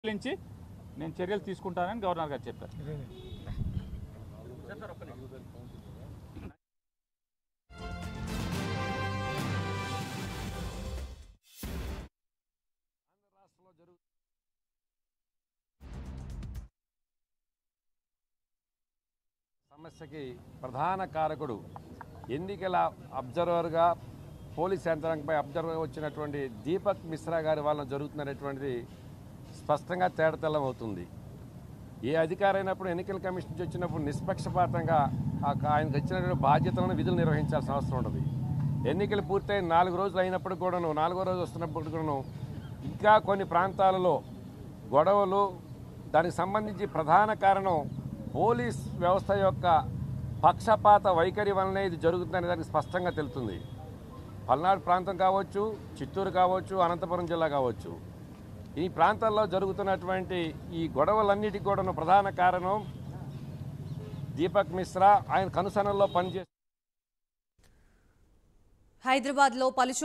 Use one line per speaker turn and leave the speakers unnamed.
పరిశీలించి నేను చర్యలు తీసుకుంటానని గవర్నర్ గారు చెప్పారు
సమస్యకి ప్రధాన కారకుడు ఎన్నికల అబ్జర్వర్గా పోలీస్ యంత్రాంగంపై అబ్జర్వర్ వచ్చినటువంటి దీపక్ మిశ్రా గారి వలన జరుగుతున్నటువంటిది స్పష్టంగా తేడతెల్లం అవుతుంది ఏ అధికారి అయినప్పుడు ఎన్నికల కమిషన్ నుంచి వచ్చినప్పుడు నిష్పక్షపాతంగా ఆ క- ఆయనకు ఇచ్చినటువంటి బాధ్యతలను విధులు నిర్వహించాల్సిన అవసరం ఉంటుంది ఎన్నికలు పూర్తయి నాలుగు రోజులు అయినప్పుడు కూడాను నాలుగో రోజు వస్తున్నప్పుడు కూడాను ఇంకా కొన్ని ప్రాంతాలలో గొడవలు దానికి సంబంధించి ప్రధాన కారణం పోలీస్ వ్యవస్థ యొక్క పక్షపాత వైఖరి వలనే ఇది జరుగుతుందనే దానికి స్పష్టంగా తెలుస్తుంది పల్నాడు ప్రాంతం కావచ్చు చిత్తూరు కావచ్చు అనంతపురం జిల్లా కావచ్చు ఈ ప్రాంతాల్లో జరుగుతున్నటువంటి ఈ గొడవలన్నిటికీ కూడా ప్రధాన కారణం దీపక్ మిశ్రా ఆయన కనుసనల్లో పనిచేస్తూ
హైదరాబాద్లో పలు